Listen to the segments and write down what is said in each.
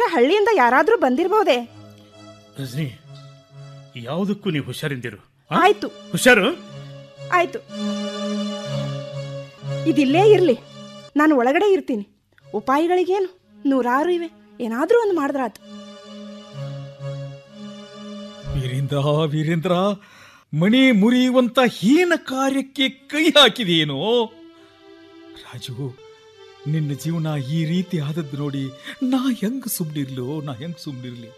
ಹಳ್ಳಿಯಿಂದ ಯಾರಾದ್ರೂ ಬಂದಿರ್ಬೋದೇ ರಜನಿ ಯಾವುದಕ್ಕೂ ನೀವು ಹುಷಾರಿಂದಿರು ಆ? ಆಯ್ತು ಹುಷಾರು ಆಯ್ತು ಇದಿಲ್ಲೇ ಇರ್ಲಿ ನಾನು ಒಳಗಡೆ ಇರ್ತೀನಿ ಉಪಾಯಗಳಿಗೇನು ನೂರಾರು ಇವೆ ಏನಾದ್ರೂ ಒಂದು ಮಾಡಿದ್ರಾತು ವೀರೇಂದ್ರ ವೀರೇಂದ್ರ ಮಣಿ ಮುರಿಯುವಂತ ಹೀನ ಕಾರ್ಯಕ್ಕೆ ಕೈ ಹಾಕಿದೆಯೇನೋ ರಾಜು ನಿನ್ನ ಜೀವನ ಈ ರೀತಿ ಆದದ್ದು ನೋಡಿ ನಾ ಹೆಂಗ್ ಸುಮ್ಮನಿರ್ಲು ನಾ ಹೆಂಗ್ ಸುಮ್ಮನಿರ್ಲಿ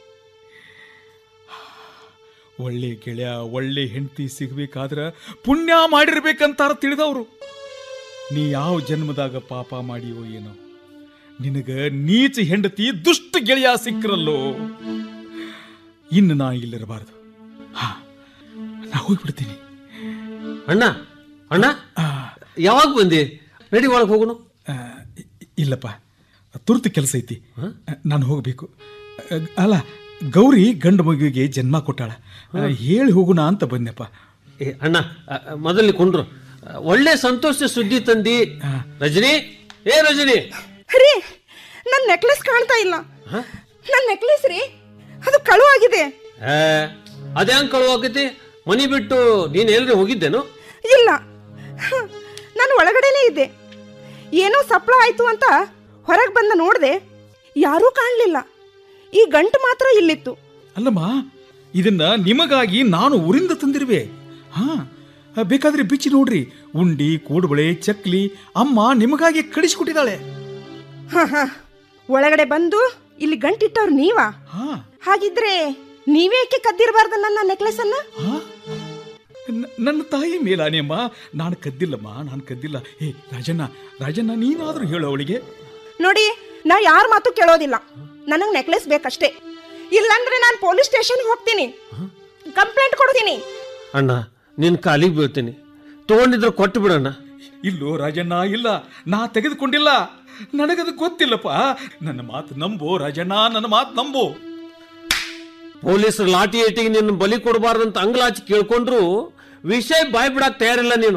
ಒಳ್ಳೆ ಗೆಳೆಯ ಒಳ್ಳೆ ಹೆಂಡತಿ ಸಿಗ್ಬೇಕಾದ್ರ ಪುಣ್ಯ ಮಾಡಿರ್ಬೇಕಂತಾರ ತಿಳಿದವರು ನೀ ಯಾವ ಜನ್ಮದಾಗ ಪಾಪ ಮಾಡಿಯೋ ಏನೋ ನಿನಗ ನೀಚ ಹೆಂಡತಿ ದುಷ್ಟ ಗೆಳೆಯ ಸಿಕ್ಕರಲ್ಲೋ ಇನ್ನು ನಾ ಇಲ್ಲಿರಬಾರದು ಹಾ ನಾ ಹೋಗ್ಬಿಡ್ತೀನಿ ಅಣ್ಣ ಅಣ್ಣ ಆ, ಯಾವಾಗ ಬಂದಿ ನಡಿ ಒಳಗೆ ಹೋಗುನು ಆ, ಇ- ಇಲ್ಲಪ್ಪ ತುರ್ತು ಕೆಲಸ ಐತಿ ನಾನು ಹೋಗಬೇಕು ಅಲ್ಲ ಗೌರಿ ಗಂಡು ಮಗುವಿಗೆ ಜನ್ಮ ಕೊಟ್ಟಾಳ ಆ, ಹೇಳಿ ಹೋಗುಣ ಅಂತ ಬಂದೆಪ್ಪ ಏ ಅಣ್ಣ ಅ, ಅ, ಮೊದಲು ಕೊಂಡ್ರು ಅ, ಒಳ್ಳೆ ಸಂತೋಷ ಸುದ್ದಿ ತಂದಿ ರಜನಿ ಏ ರಜನಿ ರೀ ನನ್ನ ನೆಕ್ಲೆಸ್ ಕಾಣ್ತಾ ಇಲ್ಲ ನನ್ನ ನೆಕ್ಲೆಸ್ ರೀ ಅದು ಕಳು ಆಗಿದೆ ಏ ಅದೇ ಹಂಗ್ ಕಳುವಾಗೈತಿ ಮನಿ ಬಿಟ್ಟು ನೀನ್ ಎಲ್ರಿ ಹೋಗಿದ್ದೇನು ಇಲ್ಲ ಹ, ನಾನು ಒಳಗಡೆನೇ ಇದ್ದೆ ಏನೋ ಸಪ್ಳ ಆಯ್ತು ಅಂತ ಹೊರಗೆ ಬಂದ ನೋಡಿದೆ ಯಾರೂ ಕಾಣಲಿಲ್ಲ ಈ ಗಂಟು ಮಾತ್ರ ಇಲ್ಲಿತ್ತು ಅಲ್ಲಮ್ಮ ಇದನ್ನ ನಿಮಗಾಗಿ ನಾನು ಊರಿಂದ ತಂದಿರುವೆ ಹಾ ಆ, ಬೇಕಾದ್ರೆ ಬಿಚ್ಚಿ ನೋಡ್ರಿ ಉಂಡಿ ಕೂಡುಬಳೆ ಚಕ್ಲಿ ಅಮ್ಮ ನಿಮಗಾಗಿ ಕಳಿಸಿಕೊಟ್ಟಿದ್ದಾಳೆ ಹ ಹ ಒಳಗಡೆ ಬಂದು ಇಲ್ಲಿ ಗಂಟಿಟ್ಟವ್ರು ನೀವಾ ಹಾ ಹಾಗಿದ್ರೆ ನೀವೇಕೆ ಕದ್ದಿರಬಾರ್ದು ನನ್ನ ನೆಕ್ಲೆಸ್ ಅನ್ನ ಹಾ? ನ- ನನ್ನ ತಾಯಿ ಮೇಲಾನೆಯಮ್ಮ ನಾನು ಕದ್ದಿಲ್ಲಮ್ಮ ನಾನು ಕದ್ದಿಲ್ಲ ಏ ರಾಜಣ್ಣ ರಾಜಣ್ಣ ನೀನಾದ್ರೂ ಹೇಳು ಅವಳಿಗೆ ನೋಡಿ ನಾ ಯಾರ ಮಾತು ಕೇಳೋದಿಲ್ಲ ನನಗೆ ನೆಕ್ಲೆಸ್ ಬೇಕಷ್ಟೇ ಇಲ್ಲಾಂದ್ರೆ ನಾನು ಪೊಲೀಸ್ ಸ್ಟೇಷನ್ಗೆ ಹೋಗ್ತೀನಿ ಕಂಪ್ಲೇಂಟ್ ಕೊಡ್ತೀನಿ ಅಣ್ಣ ನಿನ್ ಕಾಲಿಗೆ ಬೀಳ್ತೀನಿ ತಗೊಂಡಿದ್ರೆ ಕೊಟ್ಟು ಬಿಡಣ್ಣ ಇಲ್ಲೋ ರಾಜಣ್ಣ ಇಲ್ಲ ನಾ ತೆಗೆದುಕೊಂಡಿಲ್ಲ ನನಗದು ಗೊತ್ತಿಲ್ಲಪ್ಪ ನನ್ನ ಮಾತು ನಂಬೋ ರಾಜಣ್ಣ ನನ್ನ ಮಾತು ನಂಬೋ ಪೊಲೀಸರು ಲಾಠಿ ಏಟಿಗೆ ನಿನ್ನ ಬಲಿ ಕೊಡಬಾರ್ದಂತ ಅಂಗ್ಲಾಚಿ ಕೇಳ್ಕೊಂಡ್ರು ವಿಷಯ ಬಾಯ್ ಬಿಡಾಕ್ ತಯಾರಿಲ್ಲ ನೀನು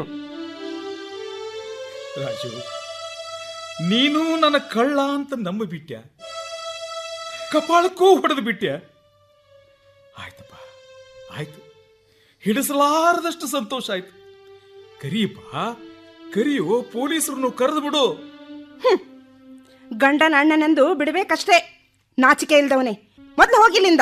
ರಾಜು ನೀನು ನನ್ನ ಕಳ್ಳ ಅಂತ ನಂಬಿಬಿಟ್ಯ ಕಪಾಳಕ್ಕೂ ಹೊಡೆದು ಬಿಟ್ಯ ಆಯ್ತಪ್ಪ ಆಯ್ತು ಹಿಡಿಸಲಾರದಷ್ಟು ಸಂತೋಷ ಆಯ್ತು ಕರಿಯಪ್ಪ ಕರಿಯೋ ಪೊಲೀಸರನ್ನು ಕರೆದು ಬಿಡು ಗಂಡನ ಅಣ್ಣನೆಂದು ಬಿಡಬೇಕಷ್ಟೇ ನಾಚಿಕೆ ಇಲ್ದವನೇ ಮೊದಲು ಹೋಗಿಲ್ಲಿಂದ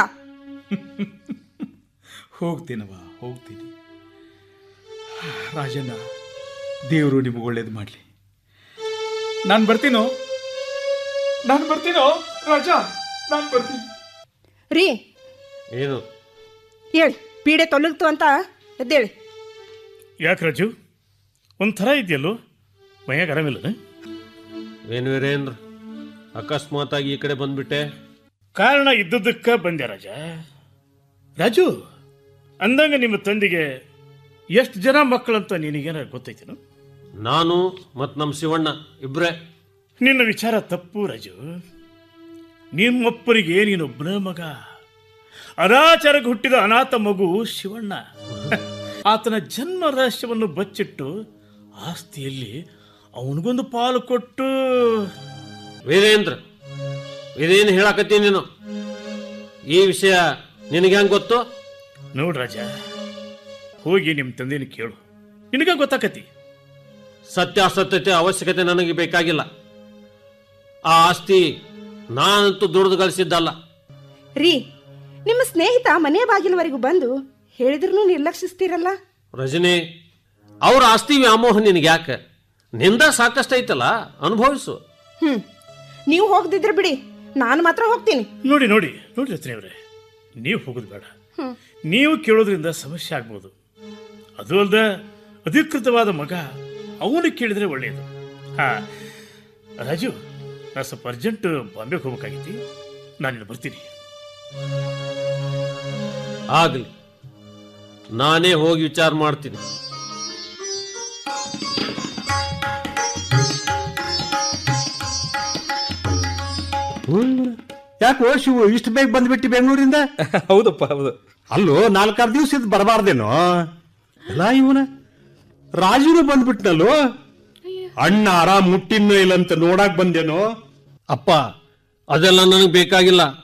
ಹೋಗ್ತೀನವ ಹೋಗ್ತೀನಿ ರಾಜಣ್ಣ ದೇವರು ನಿಮಗೆ ಒಳ್ಳೇದು ಮಾಡಲಿ ನಾನು ಬರ್ತೀನೋ ನಾನು ಬರ್ತೀನೋ ರಾಜ ನಾನು ಬರ್ತೀನಿ ರೀ ಏನು ಹೇಳಿ ಪೀಡೆ ತೊಲಗ್ತು ಅಂತ ಎದ್ದೇಳಿ ಯಾಕೆ ರಾಜು ಒಂಥರ ಇದೆಯಲ್ಲೋ ಮೈಯಾಗ ಆರಾಮಿಲ್ಲ ಏನು ವೀರೇಂದ್ರ ಅಕಸ್ಮಾತ್ ಆಗಿ ಈ ಕಡೆ ಬಂದ್ಬಿಟ್ಟೆ ಕಾರಣ ಇದ್ದದ್ದಕ್ಕ ಬಂದೆ ರಾಜ ರಾಜು ಅಂದಂಗ ನಿಮ್ಮ ತಂದೆಗೆ ಎಷ್ಟು ಜನ ಮಕ್ಕಳಂತ ನಿನಗೇನ ಗೊತ್ತೈತೇನು ನಾನು ಮತ್ತು ನಮ್ಮ ಶಿವಣ್ಣ ಇಬ್ರೇ ನಿನ್ನ ವಿಚಾರ ತಪ್ಪು ರಾಜು ನಿಮ್ಮಪ್ಪರಿಗೆ ನೀನೊಬ್ಬನ ಮಗ ಅನಾಚಾರಕ್ಕೆ ಹುಟ್ಟಿದ ಅನಾಥ ಮಗು ಶಿವಣ್ಣ ಆತನ ಜನ್ಮ ರಹಸ್ಯವನ್ನು ಬಚ್ಚಿಟ್ಟು ಆಸ್ತಿಯಲ್ಲಿ ಅವನಿಗೊಂದು ಪಾಲು ಕೊಟ್ಟು ವೀರೇಂದ್ರ ಇದೇನು ಹೇಳಕತ್ತೀನಿ ನೀನು ಈ ವಿಷಯ ನಿನಗೆ ಹೆಂಗ್ ಗೊತ್ತು ನೋಡ್ ರಾಜ ಹೋಗಿ ನಿಮ್ಮ ತಂದೆನ ಕೇಳು ನಿನಗ ಗೊತ್ತಾಕತಿ ಸತ್ಯಾಸತ್ಯತೆ ಅವಶ್ಯಕತೆ ನನಗೆ ಬೇಕಾಗಿಲ್ಲ ಆ ಆಸ್ತಿ ನಾನಂತೂ ದುಡಿದು ಗಳಿಸಿದ್ದಲ್ಲ ರೀ ನಿಮ್ಮ ಸ್ನೇಹಿತ ಮನೆ ಬಾಗಿಲವರೆಗೂ ಬಂದು ಹೇಳಿದ್ರೂ ನಿರ್ಲಕ್ಷಿಸ್ತೀರಲ್ಲ ರಜನಿ ಅವ್ರ ಆಸ್ತಿ ವ್ಯಾಮೋಹ ನಿನಗೆ ಯಾಕೆ ನಿಂದ ಸಾಕಷ್ಟು ಐತಲ್ಲ ಅನುಭವಿಸು ಹ್ಮ್ ನೀವು ಹೋಗ್ದಿದ್ರೆ ಬಿಡಿ ನಾನು ಮಾತ್ರ ಹೋಗ್ತೀನಿ ನೋಡಿ ನೋಡಿ ನೋಡಿ ರತ್ನೆಯವ್ರೆ ನೀವು ಹೋಗೋದು ಬೇಡ ನೀವು ಕೇಳೋದ್ರಿಂದ ಸಮಸ್ಯೆ ಆಗ್ಬೋದು ಅದು ಅಲ್ದ ಅಧಿಕೃತವಾದ ಮಗ ಅವನು ಕೇಳಿದ್ರೆ ಒಳ್ಳೆಯದು ಹಾ ರಾಜು ನಾ ಸ್ವಲ್ಪ ಅರ್ಜೆಂಟ್ ಬಾಂಬೆಗೆ ಹೋಗ್ಬೇಕಾಗಿತ್ತು ನಾನು ಬರ್ತೀನಿ ಆಗಲಿ ನಾನೇ ಹೋಗಿ ವಿಚಾರ ಮಾಡ್ತೀನಿ ಯಾಕೋ ಶಿವು ಇಷ್ಟು ಬೇಗ ಬಂದ್ಬಿಟ್ಟಿ ಬೆಂಗಳೂರಿಂದ ಹೌದಪ್ಪ ಹೌದು ಅಲ್ಲೋ ನಾಲ್ಕಾರು ದಿವಸ ಇದು ಬರಬಾರ್ದೇನೋ ಎಲ್ಲ ಇವನ ರಾಜುನು ಬಂದ್ಬಿಟ್ನಲ್ಲೋ ಅಣ್ಣ ಆರಾಮ್ ಮುಟ್ಟಿನೋ ಇಲ್ಲಂತ ನೋಡಾಕ್ ಬಂದೇನೋ ಅಪ್ಪ ಅದೆಲ್ಲ ನನಗೆ ಬೇಕಾಗಿಲ್ಲ